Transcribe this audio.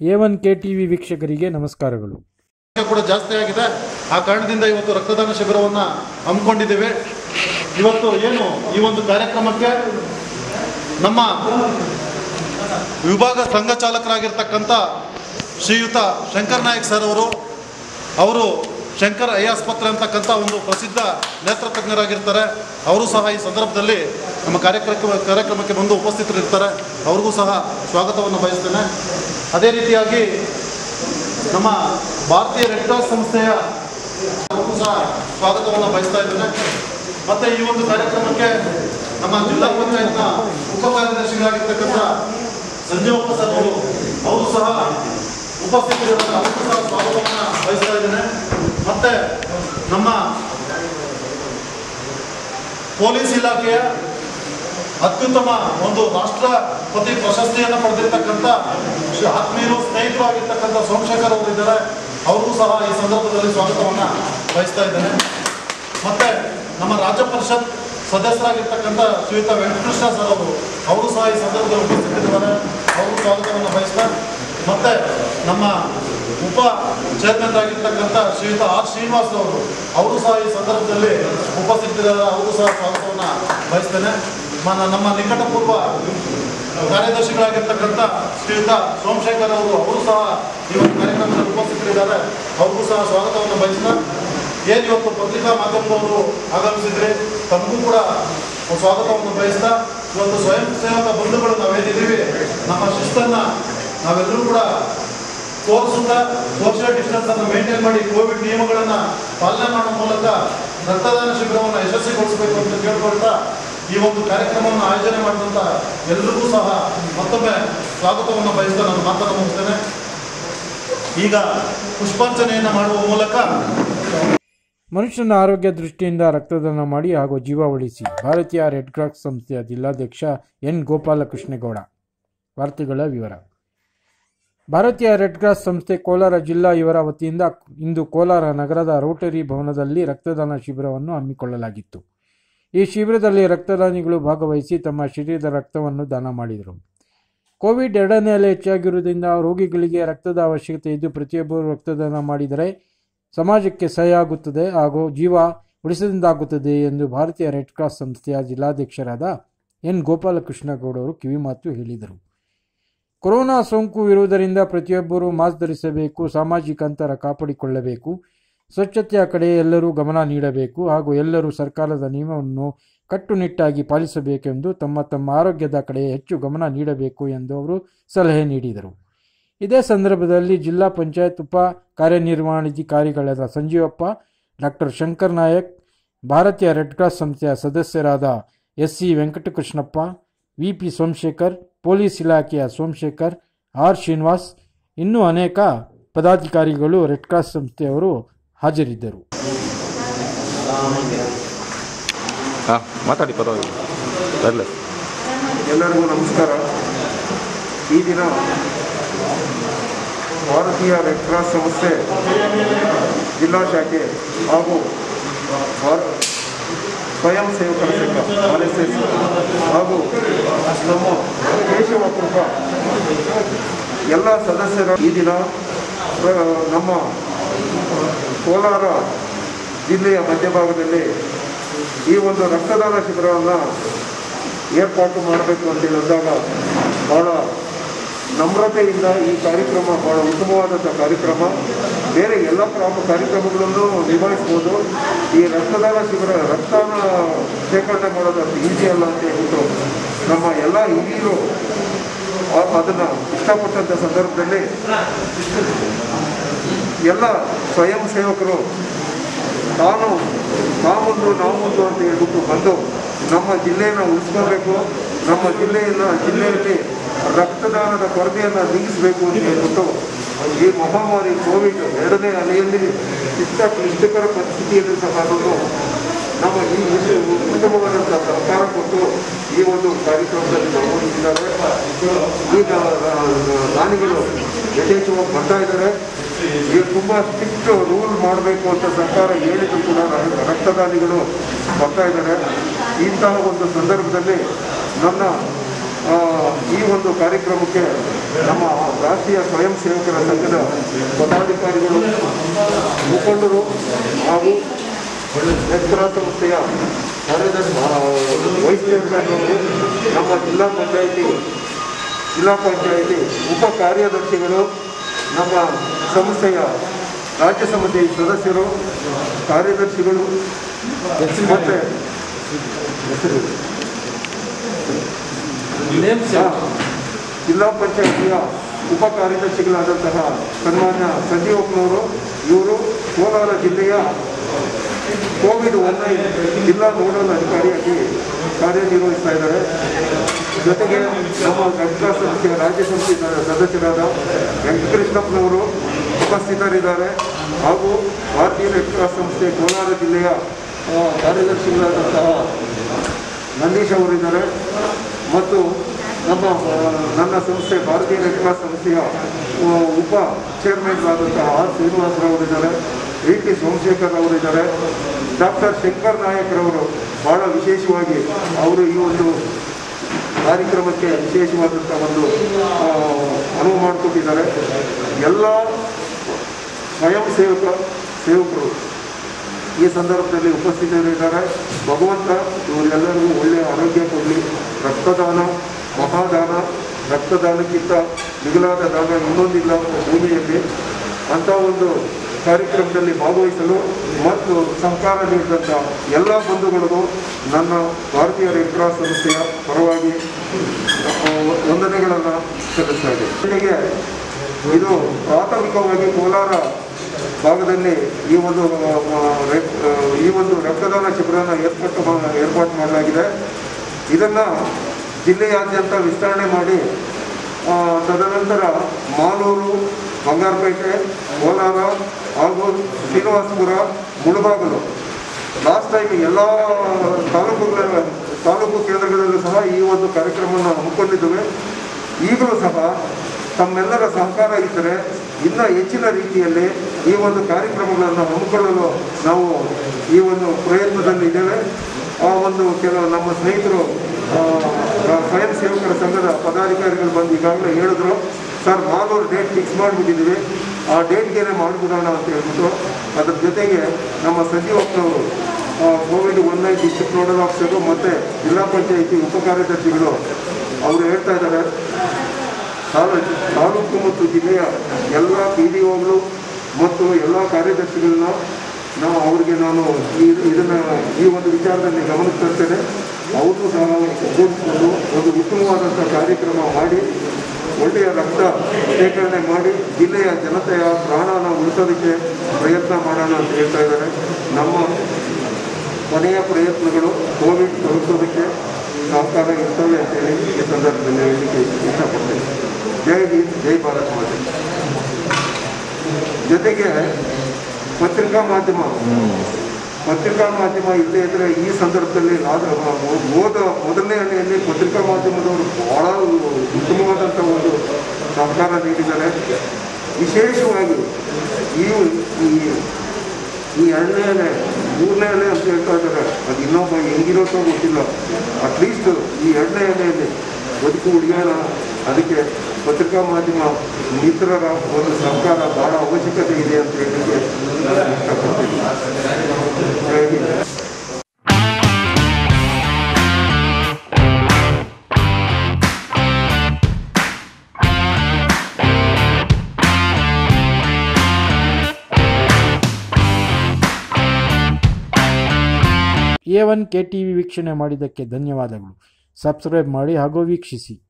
A one K TV ವೀಕ್ಷಕರಿಗೆ ನಮಸ್ಕಾರಗಳು ಕೂಡ ಜಾಸ್ತಿ ಆಗಿದೆ ಆ ಕಾರಣದಿಂದ ಇವತ್ತು ರಕ್ತದಾನ ಶಿಬಿರವನ್ನು ಹಮ್ಮಿಕೊಂಡಿದ್ದೇವೆ ಇವತ್ತು ಏನು ಈ ಒಂದು ಕಾರ್ಯಕ್ರಮಕ್ಕೆ ನಮ್ಮ ವಿಭಾಗ ಸಂಘ ಚಾಲಕರಾಗಿರ್ತಕ್ಕಂಥ ಶ್ರೀಯುತ ಶಂಕರ್ ನಾಯಕ್ ಸರ್ ಅವರು ಅವರು ಶಂಕರ್ ಐ ಆಸ್ಪತ್ರೆ ಅಂತಕ್ಕಂಥ ಒಂದು ಪ್ರಸಿದ್ಧ ನೇತ್ರ ತಜ್ಞರಾಗಿರ್ತಾರೆ ಅವರು ಸಹ ಈ ಸಂದರ್ಭದಲ್ಲಿ ನಮ್ಮ ಕಾರ್ಯಕ್ರಮ ಕಾರ್ಯಕ್ರಮಕ್ಕೆ ಬಂದು ಉಪಸ್ಥಿತರಿರ್ತಾರೆ ಅವ್ರಿಗೂ ಸಹ ಸ್ವಾಗತವನ್ನು ಬಯಸ್ತೇನೆ ಅದೇ ರೀತಿಯಾಗಿ ನಮ್ಮ ಭಾರತೀಯ ರೆಡ್ ಕ್ರಾಸ್ ಸಂಸ್ಥೆಯ ಅವ್ರಿಗೂ ಸಹ ಸ್ವಾಗತವನ್ನು ಬಯಸ್ತಾ ಇದ್ದೇನೆ ಮತ್ತೆ ಈ ಒಂದು ಕಾರ್ಯಕ್ರಮಕ್ಕೆ ನಮ್ಮ ಜಿಲ್ಲಾ ಪಂಚಾಯತ್ನ ಉಪ ಕಾರ್ಯದರ್ಶಿಗಳಾಗಿರ್ತಕ್ಕಂಥ ಸಂಜೀವಪ್ಪ ಸರ್ ಅವರು ಅವರು ಸಹ ಉಪಸ್ಥಿತರಿದ್ದಾರೆ ಅವರಿಗೂ ಸಹ ಸ್ವಾಗತವನ್ನು ಬಯಸ್ತಾ ಇದ್ದೇನೆ ಮತ್ತೆ ನಮ್ಮ ಪೊಲೀಸ್ ಇಲಾಖೆಯ ಅತ್ಯುತ್ತಮ ಒಂದು ರಾಷ್ಟ್ರಪತಿ ಪ್ರಶಸ್ತಿಯನ್ನು ಪಡೆದಿರ್ತಕ್ಕಂಥ ಶ್ರೀ ಆತ್ಮೀಯರು ಸ್ನೇಹಿತರು ಆಗಿರ್ತಕ್ಕಂಥ ಸೋಮಶೇಖರ್ ಅವರು ಇದ್ದಾರೆ ಅವ್ರಿಗೂ ಸಹ ಈ ಸಂದರ್ಭದಲ್ಲಿ ಸ್ವಾಗತವನ್ನು ಬಯಸ್ತಾ ಇದ್ದೇನೆ ಮತ್ತೆ ನಮ್ಮ ರಾಜ್ಯ ಪರಿಷತ್ ಸದಸ್ಯರಾಗಿರ್ತಕ್ಕಂಥ ಶ್ರೀಯುತ ವೆಂಕಟಕೃಷ್ಣ ಸರ್ ಅವರು ಅವರು ಸಹ ಈ ಸಂದರ್ಭದಲ್ಲಿ ಉಪಸ್ಥಿತರಿದ್ದಾರೆ ಅವರು ಸ್ವಾಗತವನ್ನು ಬಯಸ್ತಾ ಮತ್ತೆ ನಮ್ಮ ಉಪ ಚೇರ್ಮನ್ ಆಗಿರ್ತಕ್ಕಂಥ ಶ್ರೀಯುತ ಆರ್ ಶ್ರೀನಿವಾಸ್ ಅವರು ಅವರು ಸಹ ಈ ಸಂದರ್ಭದಲ್ಲಿ ಉಪಸ್ಥಿತರಿದ್ದಾರೆ ಅವರು ಸಹ ಸ್ವಾಗತವನ್ನು ಬಯಸ್ತೇನೆ ಮ- ನಮ್ಮ ನಿಕಟಪೂರ್ವ ಕಾರ್ಯದರ್ಶಿಗಳಾಗಿರ್ತಕ್ಕಂಥ ಶ್ರೀಯುತ ಸೋಮಶೇಖರ್ ಅವರು ಅವರು ಸಹ ಈ ಒಂದು ಕಾರ್ಯಕ್ರಮದಲ್ಲಿ ಉಪಸ್ಥಿತರಿದ್ದಾರೆ ಅವ್ರಿಗೂ ಸಹ ಸ್ವಾಗತವನ್ನು ಬಯಸ್ತಾ ಏನು ಇವತ್ತು ಪತ್ರಿಕಾ ಮಾಧ್ಯಮದವರು ಆಗಮಿಸಿದ್ರೆ ತಮಗೂ ಕೂಡ ಒಂದು ಸ್ವಾಗತವನ್ನು ಬಯಸ್ತಾ ಇವತ್ತು ಸ್ವಯಂ ಸೇವಕ ಬಂಧುಗಳು ನಾವೇನಿದ್ದೀವಿ ನಮ್ಮ ಶಿಸ್ತನ್ನ ನಾವೆಲ್ಲರೂ ಕೂಡ ತೋರಿಸುತ್ತಾ ಸೋಷಿಯಲ್ ಡಿಸ್ಟೆನ್ಸ್ ಅನ್ನು ಮೇಂಟೈನ್ ಮಾಡಿ ಕೋವಿಡ್ ನಿಯಮಗಳನ್ನು ಪಾಲನೆ ಮಾಡುವ ಮೂಲಕ ರಕ್ತದಾನ ಶಿಬಿರವನ್ನು ಯಶಸ್ವಿಗೊಳಿಸಬೇಕು ಅಂತ ಕೇಳ್ಕೊಳ್ತಾ ಈ ಒಂದು ಕಾರ್ಯಕ್ರಮವನ್ನು ಆಯೋಜನೆ ಮಾಡಿದಂಥ ಎಲ್ರಿಗೂ ಸಹ ಮತ್ತೊಮ್ಮೆ ಸ್ವಾಗತವನ್ನು ಬಯಸ್ತಾ ನಾನು ಮಾತನ್ನು ಮುಗಿಸ್ತೇನೆ ಈಗ ಪುಷ್ಪಾರ್ಚನೆಯನ್ನು ಮಾಡುವ ಮೂಲಕ ಮನುಷ್ಯನ ಆರೋಗ್ಯ ದೃಷ್ಟಿಯಿಂದ ರಕ್ತದಾನ ಮಾಡಿ ಹಾಗೂ ಜೀವ ಉಳಿಸಿ ಭಾರತೀಯ ರೆಡ್ ಕ್ರಾಸ್ ಸಂಸ್ಥೆಯ ಜಿಲ್ಲಾಧ್ಯಕ್ಷ ಎನ್ ಗೋಪಾಲಕೃಷ್ಣೇಗೌಡ ವಾರ್ತೆಗಳ ವಿವರ ಭಾರತೀಯ ರೆಡ್ ಕ್ರಾಸ್ ಸಂಸ್ಥೆ ಕೋಲಾರ ಜಿಲ್ಲಾ ಇವರ ವತಿಯಿಂದ ಇಂದು ಕೋಲಾರ ನಗರದ ರೋಟರಿ ಭವನದಲ್ಲಿ ರಕ್ತದಾನ ಶಿಬಿರವನ್ನು ಹಮ್ಮಿಕೊಳ್ಳಲಾಗಿತ್ತು ಈ ಶಿಬಿರದಲ್ಲಿ ರಕ್ತದಾನಿಗಳು ಭಾಗವಹಿಸಿ ತಮ್ಮ ಶರೀರದ ರಕ್ತವನ್ನು ದಾನ ಮಾಡಿದರು ಕೋವಿಡ್ ಎರಡನೇ ಅಲೆ ಹೆಚ್ಚಾಗಿರುವುದರಿಂದ ರೋಗಿಗಳಿಗೆ ರಕ್ತದ ಅವಶ್ಯಕತೆ ಇದ್ದು ಪ್ರತಿಯೊಬ್ಬರು ರಕ್ತದಾನ ಮಾಡಿದರೆ ಸಮಾಜಕ್ಕೆ ಸಹಾಯ ಆಗುತ್ತದೆ ಹಾಗೂ ಜೀವ ಉಳಿಸದಿಂದಾಗುತ್ತದೆ ಎಂದು ಭಾರತೀಯ ರೆಡ್ ಕ್ರಾಸ್ ಸಂಸ್ಥೆಯ ಜಿಲ್ಲಾಧ್ಯಕ್ಷರಾದ ಎನ್ ಗೋಪಾಲಕೃಷ್ಣಗೌಡರು ಕಿವಿಮಾತು ಹೇಳಿದರು ಕೊರೋನಾ ಸೋಂಕು ಇರುವುದರಿಂದ ಪ್ರತಿಯೊಬ್ಬರೂ ಮಾಸ್ಕ್ ಧರಿಸಬೇಕು ಸಾಮಾಜಿಕ ಅಂತರ ಕಾಪಾಡಿಕೊಳ್ಳಬೇಕು ಸ್ವಚ್ಛತೆಯ ಕಡೆ ಎಲ್ಲರೂ ಗಮನ ನೀಡಬೇಕು ಹಾಗೂ ಎಲ್ಲರೂ ಸರ್ಕಾರದ ನಿಯಮವನ್ನು ಕಟ್ಟುನಿಟ್ಟಾಗಿ ಪಾಲಿಸಬೇಕೆಂದು ತಮ್ಮ ತಮ್ಮ ಆರೋಗ್ಯದ ಕಡೆ ಹೆಚ್ಚು ಗಮನ ನೀಡಬೇಕು ಎಂದು ಅವರು ಸಲಹೆ ನೀಡಿದರು ಇದೇ ಸಂದರ್ಭದಲ್ಲಿ ಜಿಲ್ಲಾ ಪಂಚಾಯತ್ ಉಪ ಕಾರ್ಯನಿರ್ವಹಣಾಧಿಕಾರಿಗಳಾದ ಸಂಜೀವಪ್ಪ ಡಾಕ್ಟರ್ ಶಂಕರ್ ನಾಯಕ್ ಭಾರತೀಯ ರೆಡ್ ಕ್ರಾಸ್ ಸಂಸ್ಥೆಯ ಸದಸ್ಯರಾದ S C Venkatakrishnappa V P Somashekar police ಇಲಾಖೆಯ ಸೋಮಶೇಖರ್ ಆರ್ ಶ್ರೀನಿವಾಸ್ ಇನ್ನೂ ಅನೇಕ ಪದಾಧಿಕಾರಿಗಳು ರೆಡ್ ಕ್ರಾಸ್ ಸಂಸ್ಥೆಯವರು ಹಾಜರಿದ್ದರು ಹಾಂ ಮಾತಾಡಿ ಪರವಾಗಿಲ್ಲ ಬರಲ್ಲ ಎಲ್ಲರಿಗೂ ನಮಸ್ಕಾರ ಈ ದಿನ ಭಾರತೀಯ ರೆಡ್ ಕ್ರಾಸ್ ಸಂಸ್ಥೆ ಜಿಲ್ಲಾ ಶಾಖೆ ಹಾಗೂ ಭಾರ ಸ್ವಯಂ ಸೇವಕರ ಸಂಘ ಆರ್ ಎಸ್ ಎಸ್ ಹಾಗೂ ನಮ್ಮ ಕೇಶವ ಕೃಪ ಎಲ್ಲ ಸದಸ್ಯರ ಈ ದಿನ ಆ, ನಮ್ಮ ಕೋಲಾರ ಜಿಲ್ಲೆಯ ಮಧ್ಯಭಾಗದಲ್ಲಿ ಈ ಒಂದು ರಕ್ತದಾನ ಶಿಬಿರವನ್ನು ಏರ್ಪಾಟು ಮಾಡಬೇಕು ಅಂತ ಹೇಳಿದಾಗ ಭಾಳ ನಮ್ರತೆಯಿಂದ ಈ ಕಾರ್ಯಕ್ರಮ ಭಾಳ ಉತ್ತಮವಾದಂಥ ಕಾರ್ಯಕ್ರಮ ಬೇರೆ ಎಲ್ಲ ಕ್ರಮ ಕಾರ್ಯಕ್ರಮಗಳನ್ನು ನಿಭಾಯಿಸ್ಬೋದು ಈ ರಕ್ತದಾನ ಶಿಬಿರ ರಕ್ತನ ಶೇಖರಣೆ ಮಾಡೋದು ಅಷ್ಟು ಈಸಿ ಅಲ್ಲ ಅಂತ ಹೇಳ್ಬಿಟ್ಟು ನಮ್ಮ ಎಲ್ಲ ಹಿರಿಯರು ಆ- ಅದನ್ನು ಇಷ್ಟಪಟ್ಟಂಥ ಸಂದರ್ಭದಲ್ಲಿ ಎಲ್ಲ ಸ್ವಯಂ ಸೇವಕರು ತಾನು ತಾವೊಂದು ನಾವೊಂದು ಅಂತ ಹೇಳ್ಬಿಟ್ಟು ಬಂದು ನಮ್ಮ ಜಿಲ್ಲೆಯನ್ನು ಉಳಿಸ್ಕೋಬೇಕು ನಮ್ಮ ಜಿಲ್ಲೆಯನ್ನು ಜಿಲ್ಲೆಯಲ್ಲಿ ರಕ್ತದಾನದ ಕೊರತೆಯನ್ನು ನೀಗಿಸಬೇಕು ಅಂತ ಹೇಳ್ಬಿಟ್ಟು ಈ ಮಹಾಮಾರಿ ಕೋವಿಡ್ ಎರಡನೇ ಅಲೆಯಲ್ಲಿ ಇಷ್ಟ ಕ್ಲಿಷ್ಟಕರ ಪರಿಸ್ಥಿತಿಯಲ್ಲಿ ಸಹ ನಮ್ಮ ಈ ಒಂದು ಉತ್ತಮವಾದಂಥ ಸಹಕಾರ ಕೊಟ್ಟು ಈ ಒಂದು ಕಾರ್ಯಕ್ರಮದಲ್ಲಿ ಭಾಗವಹಿಸಿದ್ದಾರೆ ಈಗ ಆ, ದಾನಿಗಳು ಯಥೇಚ್ಛವಾಗಿ ಬರ್ತಾ ಇದ್ದಾರೆ ಈಗ ತುಂಬ ಸ್ಟ್ರಿಕ್ಟ್ ರೂಲ್ ಮಾಡಬೇಕು ಅಂತ ಸರ್ಕಾರ ಹೇಳಿದ್ರು ಕೂಡ ರ- ರಕ್ತದಾನಿಗಳು ಬರ್ತಾ ಇದ್ದಾರೆ ಇಂತಹ ಒಂದು ಸಂದರ್ಭದಲ್ಲಿ ನನ್ನ ಆ, ಈ ಒಂದು ಕಾರ್ಯಕ್ರಮಕ್ಕೆ ನಮ್ಮ ರಾಷ್ಟ್ರೀಯ ಸ್ವಯಂ ಸೇವಕರ ಸಂಘದ ಪದಾಧಿಕಾರಿಗಳು ಮುಖಂಡರು ಹಾಗೂ ಎತ್ತರ ಸಂಸ್ಥೆಯ ಕಾರ್ಯದರ್ಶಿ ಆ, ವೈಸ್ ಚೇರ್ಮನ್ ಅವರು ನಮ್ಮ ಜಿಲ್ಲಾ ಪಂಚಾಯಿತಿ ಜಿಲ್ಲಾ ಪಂಚಾಯಿತಿ ಉಪ ಕಾರ್ಯದರ್ಶಿಗಳು ನಮ್ಮ ಸಂಸ್ಥೆಯ ರಾಜ್ಯ ಸಮಿತಿ ಸದಸ್ಯರು ಕಾರ್ಯದರ್ಶಿಗಳು ಮತ್ತು ಹೆಸರು ಹಾ. ಜಿಲ್ಲಾ ಪಂಚಾಯಿತಿಯ ಉಪ ಕಾರ್ಯದರ್ಶಿಗಳಾದಂತಹ ಸನ್ಮಾನ್ಯ ಸಂಜೀವಪ್ಪನವರು ಇವರು ಕೋಲಾರ ಜಿಲ್ಲೆಯ ಕೋವಿಡ್ ಒನ್ನೈನ್ ಜಿಲ್ಲಾ ನೋಡಲ್ ಅಧಿಕಾರಿಯಾಗಿ ಕಾರ್ಯನಿರ್ವಹಿಸ್ತಾ ಇದ್ದಾರೆ ಜೊತೆಗೆ ನಮ್ಮ ರೆಡ್ ಕ್ರಾಸ್ ಸಂಸ್ಥೆಯ ರಾಜ್ಯ ಸಮಿತಿ ಸ- ಸದಸ್ಯರಾದ ವೆಂಕಟಕೃಷ್ಣಪ್ಪನವರು ಉಪಸ್ಥಿತರಿದ್ದಾರೆ ಹಾಗೂ ಭಾರತೀಯ ರೆಡ್ ಕ್ರಾಸ್ ಸಂಸ್ಥೆ ಕೋಲಾರ ಜಿಲ್ಲೆಯ ಆ, ಕಾರ್ಯದರ್ಶಿಗಳಾದಂತಹ ನಂದೀಶ್ ಅವರಿದ್ದಾರೆ ಮತ್ತು ನಮ್ಮ ಆ, ನನ್ನ ಸಂಸ್ಥೆ ಭಾರತೀಯ ರೆಡ್ ಕ್ರಾಸ್ ಸಂಸ್ಥೆಯ ಆ, ಉಪ ಚೇರ್ಮನ್ ಆದಂತಹ ಆರ್ ಶ್ರೀನಿವಾಸರವರಿದ್ದಾರೆ ವಿ ಟಿ ಸೋಮಶೇಖರ್ ಅವರಿದ್ದಾರೆ ಡಾಕ್ಟರ್ ಶಂಕರ್ ನಾಯಕರವರು ಭಾಳ ವಿಶೇಷವಾಗಿ ಅವರು ಈ ಒಂದು ಕಾರ್ಯಕ್ರಮಕ್ಕೆ ವಿಶೇಷವಾದಂಥ ಒಂದು ಆ, ಅನುವು ಮಾಡಿಕೊಟ್ಟಿದ್ದಾರೆ ಎಲ್ಲ ಸ್ವಯಂ ಸೇವಕ ಸೇವಕರು ಈ ಸಂದರ್ಭದಲ್ಲಿ ಉಪಸ್ಥಿತರಿದ್ದಾರೆ ಭಗವಂತ ಇವರೆಲ್ಲರಿಗೂ ಒಳ್ಳೆಯ ಆರೋಗ್ಯ ಕೊಡಲಿ ರಕ್ತದಾನ ಮಹಾದಾನ ರಕ್ತದಾನಕ್ಕಿಂತ ಮಿಗಿಲಾದ ದಾನ ಇನ್ನೊಂದಿಲ್ಲ ಭೂಮಿಯಲ್ಲಿ ಅಂಥ ಒಂದು ಕಾರ್ಯಕ್ರಮದಲ್ಲಿ ಭಾಗವಹಿಸಲು ಮತ್ತು ಸಹಕಾರ ನೀಡಿದಂಥ ಎಲ್ಲ ಬಂಧುಗಳಿಗೂ ನನ್ನ ಭಾರತೀಯ ರೆಡ್ ಕ್ರಾಸ್ ಸಂಸ್ಥೆಯ ಪರವಾಗಿ ಆ, ವಂದನೆಗಳನ್ನು ಸಲ್ಲಿಸ್ತಾ ಇದೆ ಜೊತೆಗೆ ಇದು ಪ್ರಾಥಮಿಕವಾಗಿ ಕೋಲಾರ ಭಾಗದಲ್ಲಿ ಈ ಒಂದು ಆ, ಆ, ರೆಡ್- ಆ, ಈ ಒಂದು ರಕ್ತದಾನ ಶಿಬಿರನ ಏರ್ಪಾಟು ಮಾ- ಏರ್ಪಾಟು ಮಾಡಲಾಗಿದೆ ಇದನ್ನು ಜಿಲ್ಲೆಯಾದ್ಯಂತ ವಿಸ್ತರಣೆ ಮಾಡಿ ಆ, ತದನಂತರ ಮಾಲೂರು ಬಂಗಾರಪೇಟೆ ಕೋಲಾರ ಹಾಗೂ ಶ್ರೀನಿವಾಸಪುರ ಮುಳಬಾಗಲು ಲಾಸ್ಟ್ ಟೈಮ್ ಎಲ್ಲ ತಾಲೂಕುಗಳ ತಾಲೂಕು ಕೇಂದ್ರಗಳಲ್ಲೂ ಸಹ ಈ ಒಂದು ಕಾರ್ಯಕ್ರಮವನ್ನು ಹಮ್ಮಿಕೊಂಡಿದ್ದೇವೆ ಈಗಲೂ ಸಹ ತಮ್ಮೆಲ್ಲರ ಸಹಕಾರ ಇದ್ದರೆ ಇನ್ನೂ ಹೆಚ್ಚಿನ ರೀತಿಯಲ್ಲಿ ಈ ಒಂದು ಕಾರ್ಯಕ್ರಮಗಳನ್ನು ಹಮ್ಮಿಕೊಳ್ಳಲು ನಾವು ಈ ಒಂದು ಪ್ರಯತ್ನದಲ್ಲಿ ಇದ್ದೇವೆ ಆ ಒಂದು ಕೆಲವು ನಮ್ಮ ಸ್ನೇಹಿತರು ಆ, ಸ್ವಯಂ ಸೇವಕರ ಸಂಘದ ಪದಾಧಿಕಾರಿಗಳು ಬಂದು ಈಗಾಗಲೇ ಹೇಳಿದ್ರು ಸರ್ ಮಾಲೂರು ಡೇಟ್ ಫಿಕ್ಸ್ ಮಾಡಿಬಿಟ್ಟಿದ್ದೀವಿ ಆ ಡೇಟ್ಗೇನೆ ಮಾಡಿಬಿಡೋಣ ಅಂತ ಹೇಳ್ಬಿಟ್ಟು ಅದ್ರ ಜೊತೆಗೆ ನಮ್ಮ ಸಂಜೀವಪ್ಪನವರು Covid one nine district nodal officer ಮತ್ತು ಜಿಲ್ಲಾ ಪಂಚಾಯಿತಿ ಉಪ ಕಾರ್ಯದರ್ಶಿಗಳು ಅವರು ಹೇಳ್ತಾ ಇದ್ದಾರೆ ತಾಲೂ- ತಾಲೂಕು ಮತ್ತು ಜಿಲ್ಲೆಯ ಎಲ್ಲ ಪಿ ಡಿ ಒಗಳು ಮತ್ತು ಎಲ್ಲ ಕಾರ್ಯದರ್ಶಿಗಳನ್ನ ನಾವು ಅವರಿಗೆ ನಾನು ಈ ಇದನ್ನು ಈ ಒಂದು ವಿಚಾರದಲ್ಲಿ ಗಮನಕ್ಕೆ ತರ್ತೇನೆ ಅವರು ಸಹ ಒಗ್ಗೂಡಿಸಿಕೊಂಡು ಒಂದು ಉತ್ತಮವಾದಂಥ ಕಾರ್ಯಕ್ರಮ ಮಾಡಿ ಒಳ್ಳೆಯ ರಕ್ತ ಶೇಖರಣೆ ಮಾಡಿ ಜಿಲ್ಲೆಯ ಜನತೆಯ ಪ್ರಾಣನ ಉಳಿಸೋದಕ್ಕೆ ಪ್ರಯತ್ನ ಮಾಡೋಣ ಅಂತ ಹೇಳ್ತಾ ಇದ್ದಾರೆ ನಮ್ಮ ಕೊನೆಯ ಪ್ರಯತ್ನಗಳು ಕೋವಿಡ್ ತಲುಪಿಸೋದಕ್ಕೆ ಸಹಕಾರ ಇರ್ತವೆ ಅಂತೇಳಿ ಈ ಸಂದರ್ಭದಲ್ಲಿ ಹೇಳಲಿಕ್ಕೆ ಇಷ್ಟಪಡ್ತೇನೆ ಜೈ ಹಿಂದ್ ಜೈ ಭಾರತ್ ಮಾತೆ ಜೊತೆಗೆ ಪತ್ರಿಕಾ ಮಾಧ್ಯಮ ಪತ್ರಿಕಾ ಮಾಧ್ಯಮ ಇಲ್ಲದೆ ಇದ್ದರೆ ಈ ಸಂದರ್ಭದಲ್ಲಿ ಆದ- ಹೋದ ಮೊದಲನೇ ಅಲೆಯಲ್ಲಿ ಪತ್ರಿಕಾ ಮಾಧ್ಯಮದವರು ಬಹಳ ಉತ್ತಮವಾದಂಥ ಒಂದು ಸಹಕಾರ ನೀಡಿದ್ದಾರೆ ವಿಶೇಷವಾಗಿ ಈ ಈ ಈ ಎರಡನೇ ಅಲೆ ಮೂರನೇ ಅಲೆ ಅಂತ ಹೇಳ್ತಾ ಇದ್ದಾರೆ ಅದು ಇನ್ನೊಬ್ಬ ಹೆಂಗಿರುತ್ತೋ ಗೊತ್ತಿಲ್ಲ ಅಟ್ಲೀಸ್ಟ್ ಈ ಎರಡನೇ ಅಲೆಯಲ್ಲಿ ಬದುಕು ಉಳಿಯೋಣ ಅದಕ್ಕೆ ಪತ್ರಿಕಾ ಮಾಧ್ಯಮ ಮಿತ್ರರ ಒಂದು ಸಹಕಾರ ಬಹಳ ಅವಶ್ಯಕತೆ ಇದೆ ಅಂತ ಹೇಳಲಿಕ್ಕೆ ಇಷ್ಟಪಡ್ತೀನಿ Jai Hind. A one K T V ವೀಕ್ಷಣೆ ಮಾಡಿದ್ದಕ್ಕೆ ಧನ್ಯವಾದಗಳು ಸಬ್ಸ್ಕ್ರೈಬ್ ಮಾಡಿ ಹಾಗೂ ವೀಕ್ಷಿಸಿ